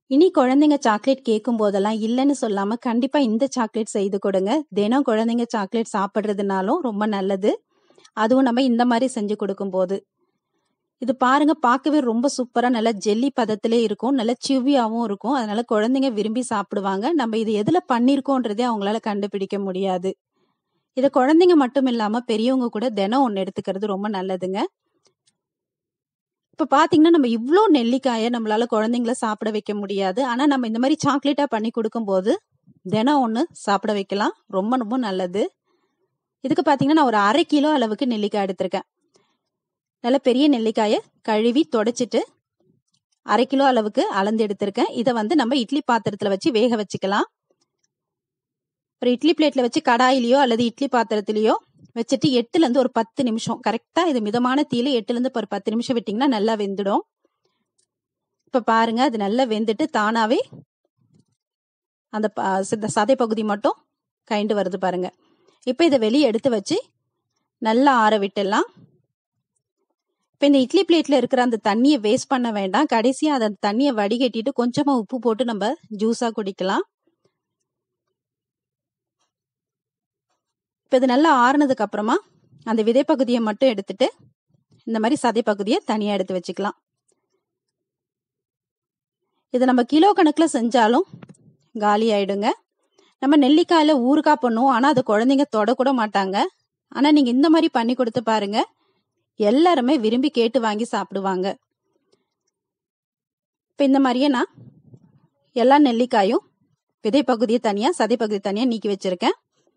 இனி குழந்தைங்க சாக்லேட் கேட்கும் போதெல்லாம் இல்லைன்னு சொல்லாம கண்டிப்பா இந்த சாக்லேட் செய்து கொடுங்க தினம் குழந்தைங்க சாக்லேட் சாப்பிடுறதுனாலும் ரொம்ப நல்லது அதுவும் நம்ம இந்த மாதிரி செஞ்சு கொடுக்கும் போது இது பாருங்க பார்க்கவே ரொம்ப சூப்பரா நல்ல ஜெல்லி பதத்திலே இருக்கும் நல்ல சிவியாவும் இருக்கும் அதனால குழந்தைங்க விரும்பி சாப்பிடுவாங்க நம்ம இது எதுல பண்ணிருக்கோன்றதே அவங்களால கண்டுபிடிக்க முடியாது இதை குழந்தைங்க மட்டும் இல்லாம பெரியவங்க கூட தினம் ஒன்னு எடுத்துக்கிறது ரொம்ப நல்லதுங்க இப்ப பாத்தீங்கன்னா நம்ம இவ்ளோ நெல்லிக்காயை நம்மளால குழந்தைங்கள சாப்பிட வைக்க முடியாது ஆனா நம்ம இந்த மாதிரி சாக்லேட்டா பண்ணி கொடுக்கும்போது தினம் ஒண்ணு சாப்பிட வைக்கலாம் ரொம்ப ரொம்ப நல்லது இதுக்கு பாத்தீங்கன்னா நான் ஒரு அரை கிலோ அளவுக்கு நெல்லிக்காய் எடுத்திருக்கேன் நல்ல பெரிய நெல்லிக்காயை கழுவி தொடச்சிட்டு அரை கிலோ அளவுக்கு அளந்து எடுத்திருக்கேன் இதை வந்து நம்ம இட்லி பாத்திரத்துல வச்சு வேக வச்சுக்கலாம் ஒரு இட்லி பிளேட்ல வச்சு கடாயிலையோ அல்லது இட்லி பாத்திரத்திலயோ வச்சுட்டு எட்டுல இருந்து ஒரு பத்து நிமிஷம் கரெக்டா இது மிதமான தீல எட்டுல இருந்து ஒரு பத்து நிமிஷம் விட்டீங்கன்னா நல்லா வெந்துடும் இப்ப பாருங்க அது நல்லா வெந்துட்டு தானாவே அந்த ப- சித- சதை பகுதி மட்டும் கைண்டு வருது பாருங்க இப்ப இதை வெளியே எடுத்து வச்சு நல்லா ஆற விட்டுடலாம் இப்ப இந்த இட்லி பிளேட்ல இருக்கிற அந்த தண்ணியை வேஸ்ட் பண்ண வேண்டாம் கடைசியா அந்த தண்ணியை வடிகட்டிட்டு கொஞ்சமா உப்பு போட்டு நம்ம ஜூஸா குடிக்கலாம் இப்ப இது நல்லா ஆறுனதுக்கு அப்புறமா அந்த விதை பகுதியை மட்டும் எடுத்துட்டு இந்த மாதிரி சதை பகுதியை தனியா எடுத்து வச்சுக்கலாம் இது நம்ம கிலோ கணக்குல செஞ்சாலும் காலி ஆயிடுங்க நம்ம நெல்லிக்காயில ஊறுகாய் பண்ணுவோம் ஆனா அது குழந்தைங்க தொடக்கூட மாட்டாங்க ஆனா நீங்க இந்த மாதிரி பண்ணி கொடுத்து பாருங்க எல்லாருமே விரும்பி கேட்டு வாங்கி சாப்பிடுவாங்க இப்ப இந்த மாதிரியே நான் எல்லா நெல்லிக்காயும் விதை பகுதியை தனியா சதை பகுதி தனியா நீக்கி வச்சிருக்கேன்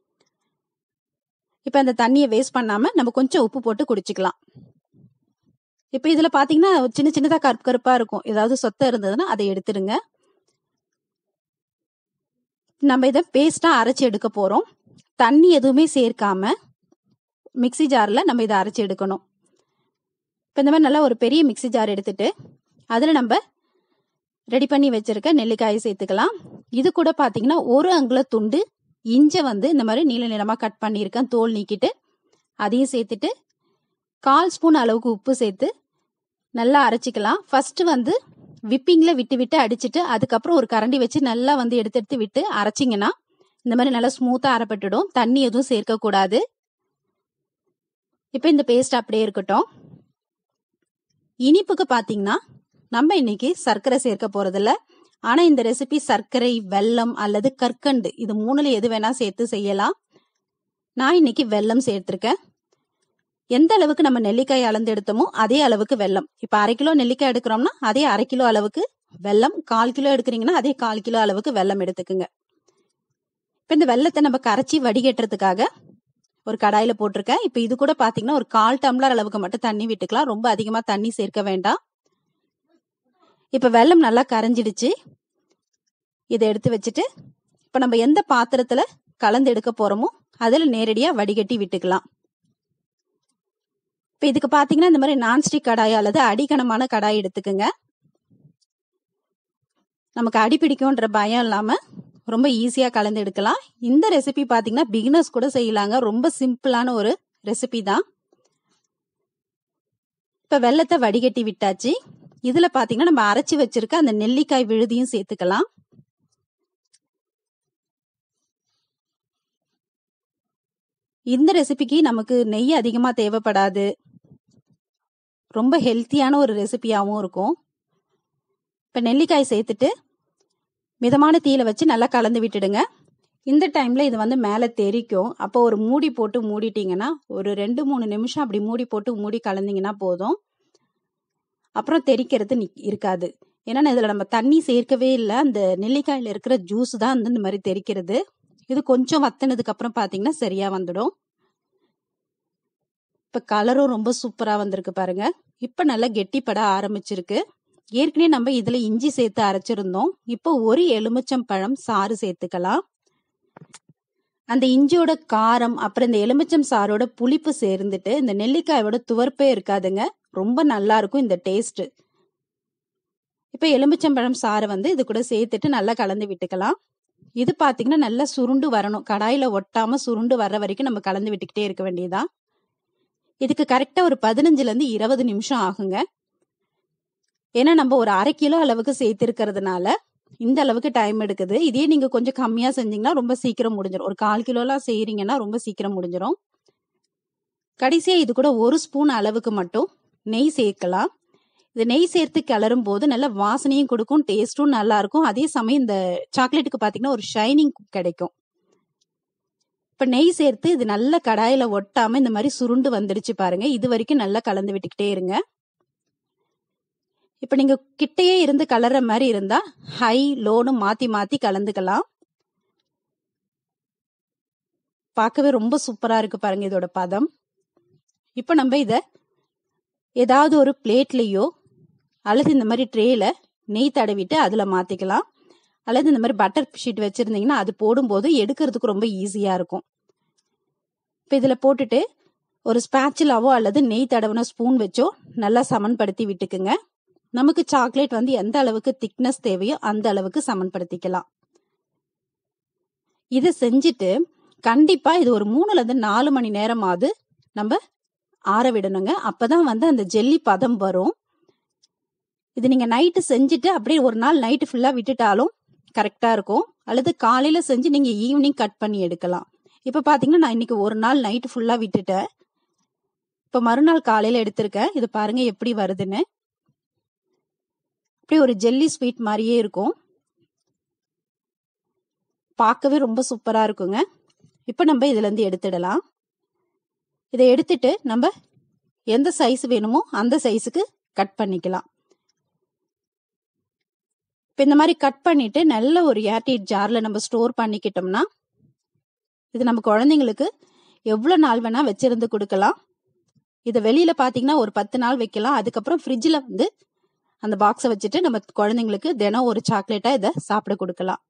இப்ப அந்த தண்ணியை வேஸ்ட் பண்ணாம நம்ம கொஞ்சம் உப்பு போட்டு குடிச்சுக்கலாம் இப்ப இதுல பாத்தீங்கன்னா சின்ன சின்னதா கருப்பு கருப்பா இருக்கும் ஏதாவது சொத்தை இருந்ததுன்னா அதை எடுத்துடுங்க நம்ம இதை பேஸ்டா அரைச்சு எடுக்க போறோம் தண்ணி எதுவுமே சேர்க்காம மிக்ஸி ஜார்ல நம்ம இதை அரைச்சு எடுக்கணும் இப்ப இந்த மாதிரி நல்லா ஒரு பெரிய மிக்ஸி ஜார் எடுத்துட்டு அதுல நம்ம ரெடி பண்ணி வச்சிருக்க நெல்லிக்காயை சேர்த்துக்கலாம் இது கூட பாத்தீங்கன்னா ஒரு அங்குல துண்டு இஞ்சை வந்து இந்த மாதிரி நீள நீளமா கட் பண்ணியிருக்கேன் தோல் நீக்கிட்டு அதையும் சேர்த்துட்டு கால் ஸ்பூன் அளவுக்கு உப்பு சேர்த்து நல்லா அரைச்சிக்கலாம் ஃபர்ஸ்ட் வந்து விப்பிங்ல விட்டு விட்டு அடிச்சிட்டு அதுக்கப்புறம் ஒரு கரண்டி வச்சு நல்லா வந்து எடுத்து எடுத்து விட்டு அரைச்சிங்கன்னா இந்த மாதிரி நல்லா ஸ்மூத்தா அரைப்பட்டுடும் தண்ணி எதுவும் சேர்க்க கூடாது இப்போ இந்த பேஸ்ட் அப்படியே இருக்கட்டும் இனிப்புக்கு பாத்தீங்கன்னா நம்ம இன்னைக்கு சர்க்கரை சேர்க்க போறதில்ல ஆனா இந்த ரெசிபி சர்க்கரை வெல்லம் அல்லது கற்கண்டு இது மூணுல எது வேணா சேர்த்து செய்யலாம் நான் இன்னைக்கு வெல்லம் சேர்த்திருக்கேன் எந்த அளவுக்கு நம்ம நெல்லிக்காய் அளந்து எடுத்தோமோ அதே அளவுக்கு வெல்லம் இப்ப அரை கிலோ நெல்லிக்காய் எடுக்கிறோம்னா அதே அரை கிலோ அளவுக்கு வெல்லம் கால் கிலோ எடுக்கிறீங்கன்னா அதே கால் கிலோ அளவுக்கு வெல்லம் எடுத்துக்குங்க இப்ப இந்த வெல்லத்தை நம்ம கரைச்சி வடிகட்டுறதுக்காக ஒரு கடாயில போட்டிருக்கேன் இப்ப இது கூட பாத்தீங்கன்னா ஒரு கால் டம்ளர் அளவுக்கு மட்டும் தண்ணி விட்டுக்கலாம் ரொம்ப அதிகமா தண்ணி சேர்க்க வேண்டாம் இப்ப வெல்லம் நல்லா கரைஞ்சிடுச்சு இதை எடுத்து வச்சுட்டு இப்ப நம்ம எந்த பாத்திரத்துல கலந்து எடுக்க போறோமோ அதுல நேரடியா வடிகட்டி விட்டுக்கலாம் இப்ப இதுக்கு பாத்தீங்கன்னா இந்த மாதிரி நான்ஸ்டிக் கடாய் அல்லது அடிக்கனமான கடாய் எடுத்துக்கோங்க நமக்கு அடி பிடிக்கும்ன்ற பயம் இல்லாம ரொம்ப ஈஸியா கலந்து எடுக்கலாம் இந்த ரெசிபி பாத்தீங்கன்னா பிகினர்ஸ் கூட செய்யலாங்க ரொம்ப சிம்பிளான ஒரு ரெசிபி தான் இப்ப வெள்ளத்தை வடிகட்டி விட்டாச்சு இதுல பாத்தீங்கன்னா நம்ம அரைச்சு வச்சிருக்க அந்த நெல்லிக்காய் விழுதியும் சேர்த்துக்கலாம் இந்த ரெசிபிக்கு நமக்கு நெய் அதிகமா தேவைப்படாது ரொம்ப ஹெல்த்தியான ஒரு ரெசிபியாவும் இருக்கும் இப்ப நெல்லிக்காய் சேர்த்துட்டு மிதமான தீயில வச்சு நல்லா கலந்து விட்டுடுங்க இந்த டைம்ல இது வந்து மேல தெறிக்கும் அப்போ ஒரு மூடி போட்டு மூடிட்டீங்கன்னா ஒரு ரெண்டு மூணு நிமிஷம் அப்படி மூடி போட்டு மூடி கலந்தீங்கன்னா போதும் அப்புறம் தெறிக்கிறது நிக்- இருக்காது ஏன்னா இதுல நம்ம தண்ணி சேர்க்கவே இல்லை அந்த நெல்லிக்காயில இருக்கிற ஜூஸ் தான் வந்து இந்த மாதிரி தெறிக்கிறது இது கொஞ்சம் வத்தினதுக்கு அப்புறம் பாத்தீங்கன்னா சரியா வந்துடும் இப்ப கலரும் ரொம்ப சூப்பரா வந்திருக்கு பாருங்க இப்ப நல்லா கெட்டிப்பட ஆரம்பிச்சிருக்கு ஏற்கனவே நம்ம இதுல இஞ்சி சேர்த்து அரைச்சிருந்தோம் இப்போ ஒரு எலுமிச்சம் பழம் சாறு சேர்த்துக்கலாம் அந்த இஞ்சியோட காரம் அப்புறம் இந்த எலுமிச்சம் சாரோட புளிப்பு சேர்ந்துட்டு இந்த நெல்லிக்காயோட துவர்ப்பே இருக்காதுங்க ரொம்ப நல்லா இருக்கும் இந்த டேஸ்ட் இப்ப எலுமிச்சம்பழம் சாறை வந்து இது கூட சேர்த்துட்டு நல்லா கலந்து விட்டுக்கலாம் இது பாத்தீங்கன்னா நல்லா சுருண்டு வரணும் கடாயில ஒட்டாம சுருண்டு வர்ற வரைக்கும் நம்ம கலந்து விட்டுக்கிட்டே இருக்க வேண்டியதா இதுக்கு கரெக்டா ஒரு பதினஞ்சுல இருந்து இருபது நிமிஷம் ஆகுங்க ஏன்னா நம்ம ஒரு அரை கிலோ அளவுக்கு சேர்த்திருக்கிறதுனால இந்த அளவுக்கு டைம் எடுக்குது இதே நீங்க கொஞ்சம் கம்மியா செஞ்சீங்கன்னா ரொம்ப சீக்கிரம் முடிஞ்சிடும் ஒரு கால் கிலோலாம் செய்யறீங்கன்னா ரொம்ப சீக்கிரம் முடிஞ்சிடும் கடைசியா இது கூட ஒரு ஸ்பூன் அளவுக்கு மட்டும் நெய் சேர்க்கலாம் இது நெய் சேர்த்து கிளறும் போது நல்ல வாசனையும் கொடுக்கும் டேஸ்ட்டும் நல்லா இருக்கும் அதே சமயம் இந்த சாக்லேட்டுக்கு பாத்தீங்கன்னா ஒரு ஷைனிங் கிடைக்கும் இப்ப நெய் சேர்த்து இது நல்ல கடாயில ஒட்டாம இந்த மாதிரி சுருண்டு வந்துடுச்சு பாருங்க இது வரைக்கும் நல்லா கலந்து விட்டுக்கிட்டே இருங்க இப்ப நீங்க கிட்டயே இருந்து கலர்ற மாதிரி இருந்தா ஹை லோனு மாத்தி மாத்தி கலந்துக்கலாம் பார்க்கவே ரொம்ப சூப்பரா இருக்கு பாருங்க இதோட பதம் இப்ப நம்ம இத ஏதாவது ஒரு பிளேட்லயோ அல்லது இந்த மாதிரி ட்ரேல நெய் தடவிட்டு அதுல மாத்திக்கலாம் அல்லது இந்த மாதிரி பட்டர் ஷீட் வச்சிருந்தீங்கன்னா அது போடும்போது எடுக்கிறதுக்கு ரொம்ப ஈஸியா இருக்கும் இப்ப இதுல போட்டுட்டு ஒரு ஸ்பேச்சிலாவோ அல்லது நெய் தடவின ஸ்பூன் வச்சோ நல்லா சமன்படுத்தி விட்டுக்குங்க நமக்கு சாக்லேட் வந்து எந்த அளவுக்கு திக்னஸ் தேவையோ அந்த அளவுக்கு சமன்படுத்திக்கலாம் இதை செஞ்சுட்டு கண்டிப்பா இது ஒரு மூணுல இருந்து நாலு மணி நேரமாவது நம்ம ஆற விடணுங்க அப்பதான் வந்து அந்த ஜெல்லி பதம் வரும் இது நீங்க நைட்டு செஞ்சுட்டு அப்படியே ஒரு நாள் நைட்டு ஃபுல்லா விட்டுட்டாலும் கரெக்டா இருக்கும் அல்லது காலையில செஞ்சு நீங்க ஈவினிங் கட் பண்ணி எடுக்கலாம் இப்ப பாத்தீங்கன்னா நான் இன்னைக்கு ஒரு நாள் நைட்டு ஃபுல்லா விட்டுட்டேன் இப்ப மறுநாள் காலையில எடுத்திருக்கேன் இது பாருங்க எப்படி வருதுன்னு அப்படியே ஒரு ஜெல்லி ஸ்வீட் மாதிரியே இருக்கும் பார்க்கவே ரொம்ப சூப்பரா இருக்குங்க இப்ப நம்ம இதுல இருந்து எடுத்துடலாம் இதை எடுத்துட்டு நம்ம எந்த சைஸ் வேணுமோ அந்த சைஸுக்கு கட் பண்ணிக்கலாம் இப்ப இந்த மாதிரி கட் பண்ணிட்டு நல்ல ஒரு ஏர்டைட் ஜார்ல நம்ம ஸ்டோர் பண்ணிக்கிட்டோம்னா இது நம்ம குழந்தைங்களுக்கு எவ்வளவு நாள் வேணா வச்சிருந்து கொடுக்கலாம் இதை வெளியில பாத்தீங்கன்னா ஒரு பத்து நாள் வைக்கலாம் அதுக்கப்புறம் ஃப்ரிட்ஜ்ல வந்து அந்த பாக்ஸை வச்சுட்டு நம்ம குழந்தைங்களுக்கு தினம் ஒரு சாக்லேட்டா இதை சாப்பிட கொடுக்கலாம்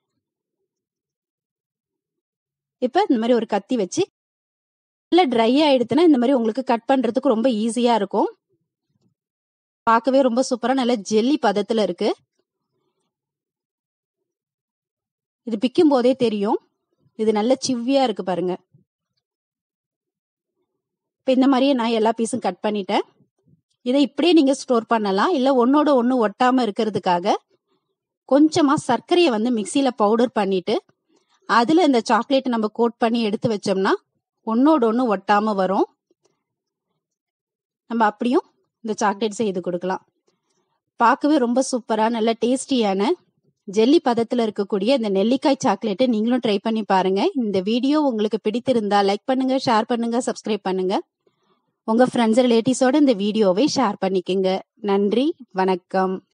இப்ப இந்த மாதிரி ஒரு கத்தி வச்சு நல்லா ட்ரை ஆயிடுச்சுன்னா இந்த மாதிரி உங்களுக்கு கட் பண்றதுக்கு ரொம்ப ஈஸியா இருக்கும் பார்க்கவே ரொம்ப சூப்பரா நல்ல ஜெல்லி பதத்துல இருக்கு இது பிக்கும் போதே தெரியும் இது நல்ல சிவ்வியா இருக்கு பாருங்க இப்ப இந்த மாதிரியே நான் எல்லா பீஸும் கட் பண்ணிட்டேன் இதை இப்படியே நீங்க ஸ்டோர் பண்ணலாம் இல்ல ஒன்னோட ஒண்ணு ஒட்டாம இருக்கிறதுக்காக கொஞ்சமா சர்க்கரையை வந்து மிக்சியில பவுடர் பண்ணிட்டு அதுல இந்த சாக்லேட் நம்ம கோட் பண்ணி எடுத்து வச்சோம்னா ஒன்னோட ஒண்ணு ஒட்டாம வரும் நம்ம அப்படியும் இந்த சாக்லேட் செய்து கொடுக்கலாம் பார்க்கவே ரொம்ப சூப்பரா நல்ல டேஸ்டியான ஜெல்லி பதத்துல இருக்கக்கூடிய இந்த நெல்லிக்காய் சாக்லேட்டை நீங்களும் ட்ரை பண்ணி பாருங்க இந்த வீடியோ உங்களுக்கு பிடித்திருந்தா லைக் பண்ணுங்க ஷேர் பண்ணுங்க சப்ஸ்கிரைப் பண்ணுங்க உங்க ஃப்ரெண்ட்ஸ் ரிலேட்டிவ்ஸோட இந்த வீடியோவை ஷேர் பண்ணிக்கங்க நன்றி வணக்கம்